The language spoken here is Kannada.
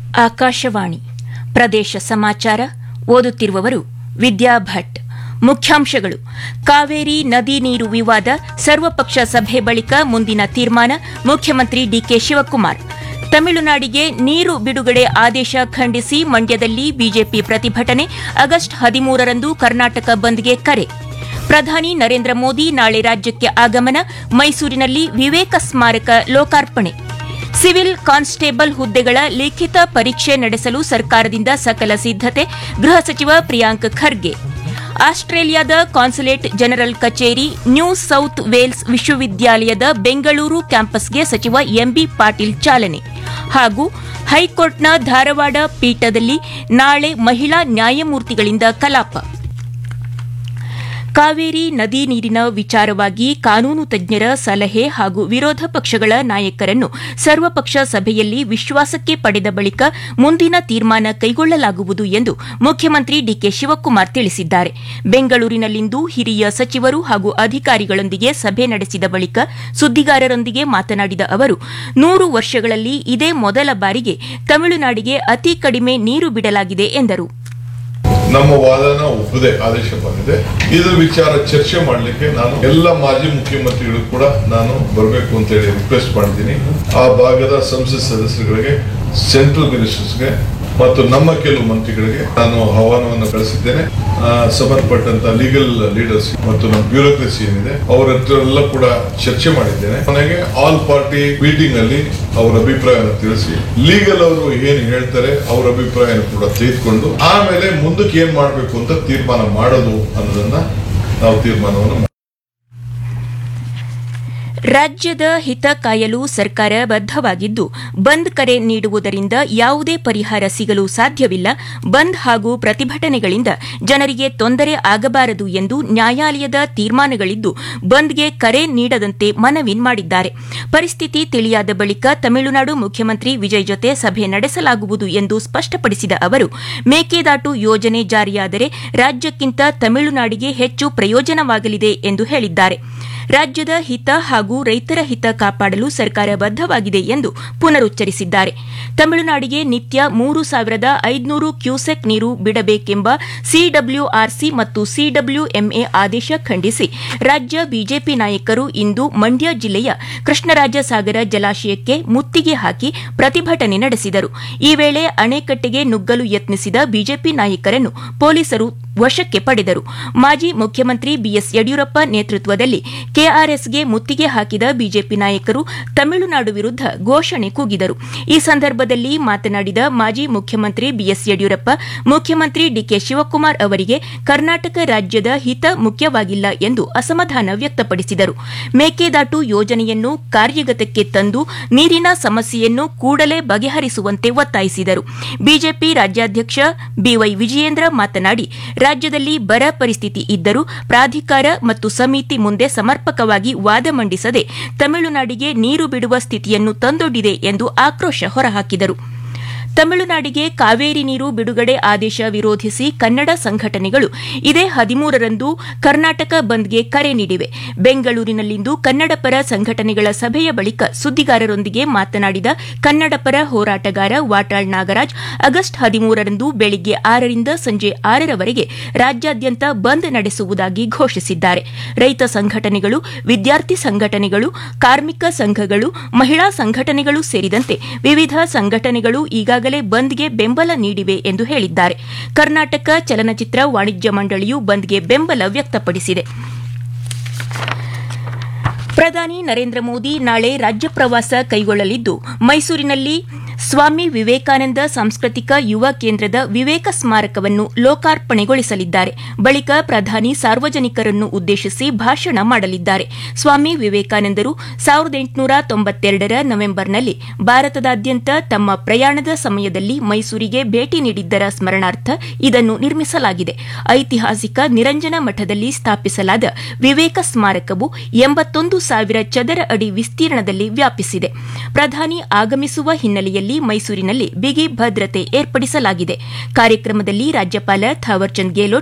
ಆಕಾಶವಾಣಿ ಪ್ರದೇಶ ಸಮಾಚಾರ ಓದುತ್ತಿರುವವರು ವಿದ್ಯಾ ಭಟ್ ಮುಖ್ಯಾಂಶಗಳು ಕಾವೇರಿ ನದಿ ನೀರು ವಿವಾದ ಸರ್ವಪಕ್ಷ ಸಭೆ ಬಳಿಕ ಮುಂದಿನ ತೀರ್ಮಾನ ಮುಖ್ಯಮಂತ್ರಿ ಡಿಕೆ ಶಿವಕುಮಾರ್ ತಮಿಳುನಾಡಿಗೆ ನೀರು ಬಿಡುಗಡೆ ಆದೇಶ ಖಂಡಿಸಿ ಮಂಡ್ಯದಲ್ಲಿ ಬಿಜೆಪಿ ಪ್ರತಿಭಟನೆ ಆಗಸ್ಟ್ ಹದಿಮೂರರಂದು ಕರ್ನಾಟಕ ಬಂದ್ಗೆ ಕರೆ ಪ್ರಧಾನಿ ನರೇಂದ್ರ ಮೋದಿ ನಾಳೆ ರಾಜ್ಯಕ್ಕೆ ಆಗಮನ ಮೈಸೂರಿನಲ್ಲಿ ವಿವೇಕ ಸ್ಮಾರಕ ಲೋಕಾರ್ಪಣೆ ಸಿವಿಲ್ ಕಾನ್ಸ್ಟೇಬಲ್ ಹುದ್ದೆಗಳ ಲಿಖಿತ ಪರೀಕ್ಷೆ ನಡೆಸಲು ಸರ್ಕಾರದಿಂದ ಸಕಲ ಸಿದ್ದತೆ ಗೃಹ ಸಚಿವ ಪ್ರಿಯಾಂಕ್ ಖರ್ಗೆ ಆಸ್ಟ್ರೇಲಿಯಾದ ಕಾನ್ಸುಲೇಟ್ ಜನರಲ್ ಕಚೇರಿ ನ್ಯೂ ಸೌತ್ ವೇಲ್ಸ್ ವಿಶ್ವವಿದ್ಯಾಲಯದ ಬೆಂಗಳೂರು ಕ್ಯಾಂಪಸ್ಗೆ ಸಚಿವ ಎಂಬಿ ಪಾಟೀಲ್ ಚಾಲನೆ ಹಾಗೂ ಹೈಕೋರ್ಟ್ನ ಧಾರವಾಡ ಪೀಠದಲ್ಲಿ ನಾಳೆ ಮಹಿಳಾ ನ್ಯಾಯಮೂರ್ತಿಗಳಿಂದ ಕಲಾಪ ಕಾವೇರಿ ನದಿ ನೀರಿನ ವಿಚಾರವಾಗಿ ಕಾನೂನು ತಜ್ಞರ ಸಲಹೆ ಹಾಗೂ ವಿರೋಧ ಪಕ್ಷಗಳ ನಾಯಕರನ್ನು ಸರ್ವಪಕ್ಷ ಸಭೆಯಲ್ಲಿ ವಿಶ್ವಾಸಕ್ಕೆ ಪಡೆದ ಬಳಿಕ ಮುಂದಿನ ತೀರ್ಮಾನ ಕೈಗೊಳ್ಳಲಾಗುವುದು ಎಂದು ಮುಖ್ಯಮಂತ್ರಿ ಡಿಕೆ ಶಿವಕುಮಾರ್ ತಿಳಿಸಿದ್ದಾರೆ ಬೆಂಗಳೂರಿನಲ್ಲಿಂದು ಹಿರಿಯ ಸಚಿವರು ಹಾಗೂ ಅಧಿಕಾರಿಗಳೊಂದಿಗೆ ಸಭೆ ನಡೆಸಿದ ಬಳಿಕ ಸುದ್ದಿಗಾರರೊಂದಿಗೆ ಮಾತನಾಡಿದ ಅವರು ನೂರು ವರ್ಷಗಳಲ್ಲಿ ಇದೇ ಮೊದಲ ಬಾರಿಗೆ ತಮಿಳುನಾಡಿಗೆ ಅತಿ ಕಡಿಮೆ ನೀರು ಬಿಡಲಾಗಿದೆ ಎಂದರು ನಮ್ಮ ವಾದನ ಒಪ್ಪದೆ ಆದೇಶ ಬಂದಿದೆ ಇದ್ರ ವಿಚಾರ ಚರ್ಚೆ ಮಾಡಲಿಕ್ಕೆ ನಾನು ಎಲ್ಲ ಮಾಜಿ ಮುಖ್ಯಮಂತ್ರಿಗಳು ಕೂಡ ನಾನು ಬರಬೇಕು ಅಂತ ಹೇಳಿ ರಿಕ್ವೆಸ್ಟ್ ಮಾಡ್ತೀನಿ ಆ ಭಾಗದ ಸಂಸತ್ ಸದಸ್ಯರುಗಳಿಗೆ ಸೆಂಟ್ರಲ್ ಮಿನಿಸ್ಟರ್ಸ್ಗೆ ಮತ್ತು ನಮ್ಮ ಕೆಲವು ಮಂತ್ರಿಗಳಿಗೆ ನಾನು ಆಹ್ವಾನವನ್ನು ಕಳಿಸಿದ್ದೇನೆ ಆ, ಸಂಬಂಧಪಟ್ಟಂತ ಲೀಗಲ್ ಲೀಡರ್ಸ್ ಮತ್ತು ನಮ್ಮ ಬ್ಯೂರೋಕ್ರಸಿ ಏನಿದೆ ಅವರ ಹತ್ರ ಎಲ್ಲ ಕೂಡ ಚರ್ಚೆ ಮಾಡಿದ್ದೇನೆ ಕೊನೆಗೆ ಆಲ್ ಪಾರ್ಟಿ ಮೀಟಿಂಗ್ ಅಲ್ಲಿ ಅವರ ಅಭಿಪ್ರಾಯವನ್ನು ತಿಳಿಸಿ ಲೀಗಲ್ ಅವರು ಏನ್ ಹೇಳ್ತಾರೆ ಅವರ ಅಭಿಪ್ರಾಯ ಕೂಡ ತೆಗೆದುಕೊಂಡು ಆಮೇಲೆ ಮುಂದಕ್ಕೆ ಏನ್ ಮಾಡಬೇಕು ಅಂತ ತೀರ್ಮಾನ ಮಾಡೋದು ಅನ್ನೋದನ್ನ ನಾವು ತೀರ್ಮಾನವನ್ನು ಮಾಡ್ತೀವಿ. ರಾಜ್ಯದ ಹಿತ ಕಾಯಲು ಸರ್ಕಾರ ಬದ್ದವಾಗಿದ್ದು ಬಂದ್ ಕರೆ ನೀಡುವುದರಿಂದ ಯಾವುದೇ ಪರಿಹಾರ ಸಿಗಲು ಸಾಧ್ಯವಿಲ್ಲ ಬಂದ್ ಹಾಗೂ ಪ್ರತಿಭಟನೆಗಳಿಂದ ಜನರಿಗೆ ತೊಂದರೆ ಆಗಬಾರದು ಎಂದು ನ್ಯಾಯಾಲಯದ ತೀರ್ಮಾನಗಳಿದ್ದು ಬಂದ್ಗೆ ಕರೆ ನೀಡದಂತೆ ಮನವಿ ಮಾಡಿದ್ದಾರೆ ಪರಿಸ್ಥಿತಿ ತಿಳಿಯಾದ ಬಳಿಕ ತಮಿಳುನಾಡು ಮುಖ್ಯಮಂತ್ರಿ ವಿಜಯ್ ಜೊತೆ ಸಭೆ ನಡೆಸಲಾಗುವುದು ಎಂದು ಸ್ಪಷ್ಟಪಡಿಸಿದ ಅವರು ಮೇಕೆದಾಟು ಯೋಜನೆ ಜಾರಿಯಾದರೆ ರಾಜ್ಯಕ್ಕಿಂತ ತಮಿಳುನಾಡಿಗೆ ಹೆಚ್ಚು ಪ್ರಯೋಜನವಾಗಲಿದೆ ಎಂದು ಹೇಳಿದ್ದಾರೆ ರಾಜ್ಯದ ಹಿತ ಹಾಗೂ ರೈತರ ಹಿತ ಕಾಪಾಡಲು ಸರ್ಕಾರ ಬದ್ದವಾಗಿದೆ ಎಂದು ಪುನರುಚ್ಚರಿಸಿದ್ದಾರೆ ತಮಿಳುನಾಡಿಗೆ ನಿತ್ಯ ಮೂರು ಸಾವಿರದ ಐದುನೂರು ಕ್ಯೂಸೆಕ್ ನೀರು ಬಿಡಬೇಕೆಂಬ ಸಿಡಬ್ಲ್ಯೂಆರ್ಸಿ ಮತ್ತು ಸಿಡಬ್ಲ್ಯೂಎಂಎ ಆದೇಶ ಖಂಡಿಸಿ ರಾಜ್ಯ ಬಿಜೆಪಿ ನಾಯಕರು ಇಂದು ಮಂಡ್ಯ ಜಿಲ್ಲೆಯ ಕೃಷ್ಣರಾಜ ಸಾಗರ ಜಲಾಶಯಕ್ಕೆ ಮುತ್ತಿಗೆ ಹಾಕಿ ಪ್ರತಿಭಟನೆ ನಡೆಸಿದರು ಈ ವೇಳೆ ಅಣೆಕಟ್ಟೆಗೆ ನುಗ್ಗಲು ಯತ್ನಿಸಿದ ಬಿಜೆಪಿ ನಾಯಕರನ್ನು ಪೊಲೀಸರು ವಶಕ್ಕೆ ಪಡೆದರು ಮಾಜಿ ಮುಖ್ಯಮಂತ್ರಿ ಬಿಎಸ್ ಯಡಿಯೂರಪ್ಪ ನೇತೃತ್ವದಲ್ಲಿ ಕೆಆರ್ಎಸ್ಗೆ ಮುತ್ತಿಗೆ ಹಾಕಿದ ಬಿಜೆಪಿ ನಾಯಕರು ತಮಿಳುನಾಡು ವಿರುದ್ಧ ಘೋಷಣೆ ಕೂಗಿದರು ಈ ಸಂದರ್ಭದಲ್ಲಿ ಮಾತನಾಡಿದ ಮಾಜಿ ಮುಖ್ಯಮಂತ್ರಿ ಬಿಎಸ್ ಯಡಿಯೂರಪ್ಪ ಮುಖ್ಯಮಂತ್ರಿ ಡಿಕೆ ಶಿವಕುಮಾರ್ ಅವರಿಗೆ ಕರ್ನಾಟಕ ರಾಜ್ಯದ ಹಿತ ಮುಖ್ಯವಾಗಿಲ್ಲ ಎಂದು ಅಸಮಾಧಾನ ವ್ಯಕ್ತಪಡಿಸಿದರು ಮೇಕೆದಾಟು ಯೋಜನೆಯನ್ನು ಕಾರ್ಯಗತಕ್ಕೆ ತಂದು ನೀರಿನ ಸಮಸ್ಯೆಯನ್ನು ಕೂಡಲೇ ಬಗೆಹರಿಸುವಂತೆ ಒತ್ತಾಯಿಸಿದರು ಬಿಜೆಪಿ ರಾಜ್ಯಾಧ್ಯಕ್ಷ ಬಿವೈ ವಿಜಯೇಂದ್ರ ಮಾತನಾಡಿ ರಾಜ್ಯದಲ್ಲಿ ಬರ ಪರಿಸ್ಥಿತಿ ಇದ್ದರೂ ಪ್ರಾಧಿಕಾರ ಮತ್ತು ಸಮಿತಿ ಮುಂದೆ ಸಮರ್ಪಕವಾಗಿ ವಾದ ಮಂಡಿಸದೆ ತಮಿಳುನಾಡಿಗೆ ನೀರು ಬಿಡುವ ಸ್ಥಿತಿಯನ್ನು ತಂದೊಡ್ಡಿದೆ ಎಂದು ಆಕ್ರೋಶ ಹೊರಹಾಕಿದರು ತಮಿಳುನಾಡಿಗೆ ಕಾವೇರಿ ನೀರು ಬಿಡುಗಡೆ ಆದೇಶ ವಿರೋಧಿಸಿ ಕನ್ನಡ ಸಂಘಟನೆಗಳು ಇದೇ ಹದಿಮೂರರಂದು ಕರ್ನಾಟಕ ಬಂದ್ಗೆ ಕರೆ ನೀಡಿವೆ ಬೆಂಗಳೂರಿನಲ್ಲಿಂದು ಕನ್ನಡ ಪರ ಸಂಘಟನೆಗಳ ಸಭೆಯ ಬಳಿಕ ಸುದ್ದಿಗಾರರೊಂದಿಗೆ ಮಾತನಾಡಿದ ಕನ್ನಡ ಪರ ಹೋರಾಟಗಾರ ವಾಟಾಳ್ ನಾಗರಾಜ್ ಆಗಸ್ಟ್ ಹದಿಮೂರರಂದು ಬೆಳಿಗ್ಗೆ ಆರರಿಂದ ಸಂಜೆ ಆರರವರೆಗೆ ರಾಜ್ಯಾದ್ಯಂತ ಬಂದ್ ನಡೆಸುವುದಾಗಿ ಘೋಷಿಸಿದ್ದಾರೆ ರೈತ ಸಂಘಟನೆಗಳು ವಿದ್ಯಾರ್ಥಿ ಸಂಘಟನೆಗಳು ಕಾರ್ಮಿಕ ಸಂಘಗಳು ಮಹಿಳಾ ಸಂಘಟನೆಗಳು ಸೇರಿದಂತೆ ವಿವಿಧ ಸಂಘಟನೆಗಳು ಈಗಾಗಲೇ ಬಂದ್ಗೆ ಬೆಂಬಲ ನೀಡಿವೆ ಎಂದು ಹೇಳಿದ್ದಾರೆ ಕರ್ನಾಟಕ ಚಲನಚಿತ್ರ ವಾಣಿಜ್ಯ ಮಂಡಳಿಯು ಬಂದ್ಗೆ ಬೆಂಬಲ ವ್ಯಕ್ತಪಡಿಸಿದೆ ಪ್ರಧಾನಿ ನರೇಂದ್ರ ಮೋದಿ ನಾಳೆ ರಾಜ್ಯ ಪ್ರವಾಸ ಕೈಗೊಳ್ಳಲಿದ್ದು ಮೈಸೂರಿನಲ್ಲಿ ಸ್ವಾಮಿ ವಿವೇಕಾನಂದ ಸಾಂಸ್ಕೃತಿಕ ಯುವ ಕೇಂದ್ರದ ವಿವೇಕ ಸ್ಮಾರಕವನ್ನು ಲೋಕಾರ್ಪಣೆಗೊಳಿಸಲಿದ್ದಾರೆ ಬಳಿಕ ಪ್ರಧಾನಿ ಸಾರ್ವಜನಿಕರನ್ನು ಉದ್ದೇಶಿಸಿ ಭಾಷಣ ಮಾಡಲಿದ್ದಾರೆ ಸ್ವಾಮಿ ವಿವೇಕಾನಂದರು ಸಾವಿರದ ಎಂಟುನೂರ ತೊಂಬತ್ತೆರಡರ ನವೆಂಬರ್ನಲ್ಲಿ ಭಾರತದಾದ್ಯಂತ ತಮ್ಮ ಪ್ರಯಾಣದ ಸಮಯದಲ್ಲಿ ಮೈಸೂರಿಗೆ ಭೇಟಿ ನೀಡಿದ್ದರ ಸ್ಮರಣಾರ್ಥ ಇದನ್ನು ನಿರ್ಮಿಸಲಾಗಿದೆ ಐತಿಹಾಸಿಕ ನಿರಂಜನ ಮಠದಲ್ಲಿ ಸ್ಥಾಪಿಸಲಾದ ವಿವೇಕ ಸ್ಮಾರಕವು ಎಂಬತ್ತೊಂದು ಸಾವಿರ ಚದರ ಅಡಿ ವಿಸ್ತೀರ್ಣದಲ್ಲಿ ವ್ಯಾಪಿಸಿದೆ ಪ್ರಧಾನಿ ಆಗಮಿಸುವ ಹಿನ್ನೆಲೆಯಲ್ಲಿ ಮೈಸೂರಿನಲ್ಲಿ ಬಿಗಿ ಭದ್ರತೆ ಏರ್ಪಡಿಸಲಾಗಿದೆ ಕಾರ್ಯಕ್ರಮದಲ್ಲಿ ರಾಜ್ಯಪಾಲ ಥಾವರ್ಚಂದ್ ಗೆಹ್ಲೋಟ್